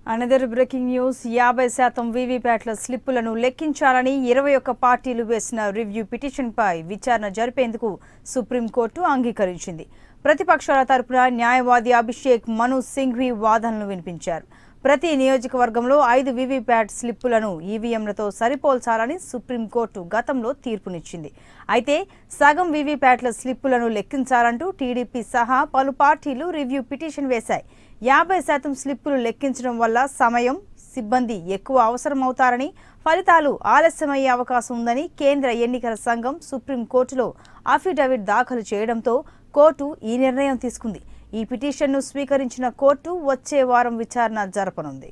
another breaking news యాభై శాతం వీవీప్యాట్ల స్లిప్పులను లెక్కించాలని ఇరవై ఒక్క పార్టీలు వేసిన రివ్యూ పిటిషన్పై విచారణ జరిపేందుకు సుప్రీంకోర్టు అంగీకరించింది ప్రతిపక్షాల తరపున న్యాయవాది అభిషేక్ మను సింఘ్వి వాదనలు వినిపించారు ప్రతి నియోజకవర్గంలో ఐదు వీవీప్యాట్ స్లిప్పులను ఈవీఎంలతో సరిపోల్చాలని సుప్రీంకోర్టు గతంలో తీర్పునిచ్చింది అయితే సగం వీవీప్యాట్ల స్లిప్పులను లెక్కించాలంటూ టీడీపీ సహా పలు పార్టీలు రివ్యూ పిటిషన్ వేశాయి యాభై శాతం స్లిప్పులు లెక్కించడం వల్ల సమయం సిబ్బంది ఎక్కువ అవసరమవుతారని ఫలితాలు ఆలస్యమయ్యే అవకాశం ఉందని కేంద్ర ఎన్నికల సంఘం సుప్రీంకోర్టులో అఫిడవిట్ దాఖలు చేయడంతో కోర్టు ఈ నిర్ణయం తీసుకుంది ఈ పిటిషన్ను స్వీకరించిన కోర్టు వచ్చే వారం విచారణ జరపనుంది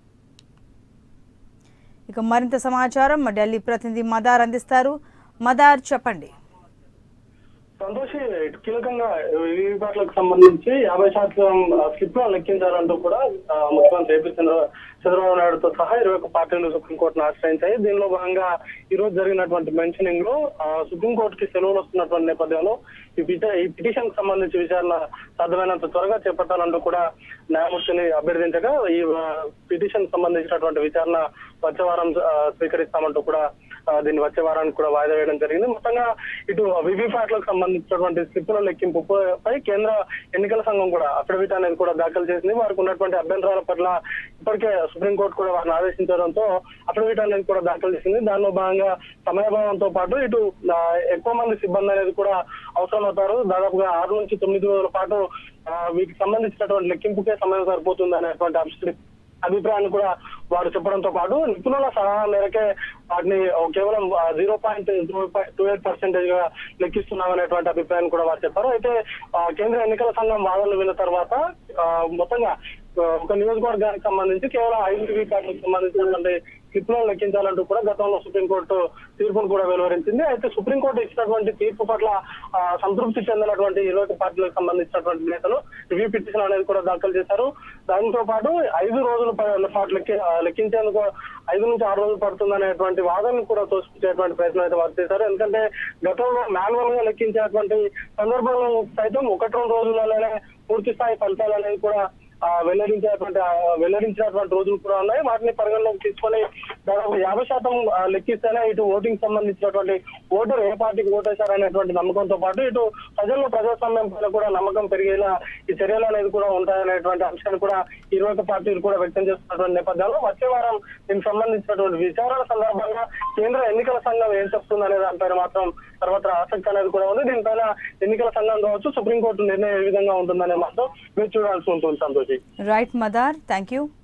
ఇక మరింత సమాచారం మా ఢిల్లీ ప్రతినిధి మదార్ అందిస్తారు మదార్ చెప్పండి సంతోషి కీలకంగా వీవీప్యాట్లకు సంబంధించి యాభై శాతం స్లిప్ లో లెక్కించాలంటూ కూడా ఆ, ముఖ్యమంత్రి ఏపీ చంద్ర చంద్రబాబు నాయుడుతో సహా ఇరవై ఒక్క పార్టీలు సుప్రీంకోర్టును ఆశ్రయించాయి దీనిలో భాగంగా ఈ రోజు జరిగినటువంటి మెన్షనింగ్ లో ఆ, సుప్రీంకోర్టుకి సెలవులు వస్తున్నటువంటి నేపథ్యంలో ఈ పిట ఈ పిటిషన్ కి సంబంధించి విచారణ సాధ్యమైనంత త్వరగా చేపట్టాలంటూ కూడా న్యాయమూర్తిని అభ్యర్థించగా ఈ ఆ, పిటిషన్ సంబంధించినటువంటి విచారణ వచ్చే వారం ఆ, స్వీకరిస్తామంటూ కూడా ఆ, దీన్ని వచ్చే వారానికి కూడా వాయిదా వేయడం జరిగింది మొత్తంగా ఇటు వివిప్యాట్లకు సంబంధించినటువంటి స్లిప్పుల లెక్కింపు పై కేంద్ర ఎన్నికల సంఘం కూడా అఫిడవిట్ అనేది కూడా దాఖలు చేసింది వారికి ఉన్నటువంటి అభ్యంతరాల పట్ల ఇప్పటికే సుప్రీంకోర్టు కూడా వారిని ఆదేశించడంతో అఫిడవిట్ అనేది కూడా దాఖలు చేసింది దానిలో భాగంగా సమయభావంతో పాటు ఇటు ఆ, ఎక్కువ మంది సిబ్బంది అనేది కూడా అవసరం అవుతారు దాదాపుగా ఆరు నుంచి తొమ్మిది రోజుల పాటు ఆ, వీటికి సంబంధించినటువంటి లెక్కింపుకే సమయం సరిపోతుంది అనేటువంటి అంశ- అభిప్రాయాన్ని కూడా వారు చెప్పడంతో పాటు నిపుణుల సలహా మేరకే వాటిని కేవలం zero point two eight percentage గా లెక్కిస్తున్నాం అనేటువంటి అభిప్రాయాన్ని కూడా వారు చెప్పారు అయితే ఆ, కేంద్ర ఎన్నికల సంఘం వాదనలు విన్న తర్వాత ఆ, మొత్తంగా ఆ, ఒక నియోజకవర్గానికి సంబంధించి కేవలం ఐదు వీకాట్లకు సంబంధించినటువంటి స్లిప్లను లెక్కించాలంటూ కూడా గతంలో సుప్రీంకోర్టు తీర్పును కూడా వెలువరించింది అయితే సుప్రీంకోర్టు ఇచ్చినటువంటి తీర్పు పట్ల ఆ, సంతృప్తి చెందినటువంటి ఇరవై ఒక్క పార్టీలకు సంబంధించినటువంటి నేతలు రివ్యూ పిటిషన్ అనేది కూడా దాఖలు చేశారు దాంతో పాటు ఐదు రోజుల ప- పాటు లెక్కి ఆ, లెక్కించేందుకు ఐదు నుంచి ఆరు రోజులు పడుతుంది అనేటువంటి వాదనను కూడా తోసిపుచ్చేటువంటి ప్రయత్నం అయితే వారు చేశారు ఎందుకంటే గతంలో మాన్యువల్ గా లెక్కించేటువంటి సందర్భంలో సైతం ఒకటి రెండు రోజులలోనే పూర్తి స్థాయి ఫలితాలు అనేది కూడా ఆ, వెల్లడించేటువంటి ఆ, వెల్లడించినటువంటి రోజులు కూడా ఉన్నాయి వాటిని పరిగణలోకి తీసుకొని దాదాపు యాభై శాతం ఆ, లెక్కిస్తేనే ఇటు ఓటింగ్ సంబంధించినటువంటి ఓటర్ ఏ పార్టీకి ఓటేశారనేటువంటి నమ్మకంతో పాటు ఇటు ప్రజల్లో ప్రజాస్వామ్యం పైన కూడా నమ్మకం పెరిగేలా ఈ చర్యలు అనేది కూడా ఉంటాయనేటువంటి అంశాన్ని కూడా ఇరవై ఒక్క పార్టీలు కూడా వ్యక్తం చేస్తున్నటువంటి నేపథ్యంలో వచ్చే వారం దీనికి సంబంధించినటువంటి విచారణ సందర్భంగా కేంద్ర ఎన్నికల సంఘం ఏం చెప్తుంది అనే దానిపైన మాత్రం సర్వత్రా ఆసక్తి అనేది కూడా ఉంది దీనిపైన ఎన్నికల సంఘం కావచ్చు సుప్రీంకోర్టు నిర్ణయం ఏ విధంగా ఉంటుందనే మాత్రం మీరు చూడాల్సి ఉంటుంది Santoshi right Madar thank you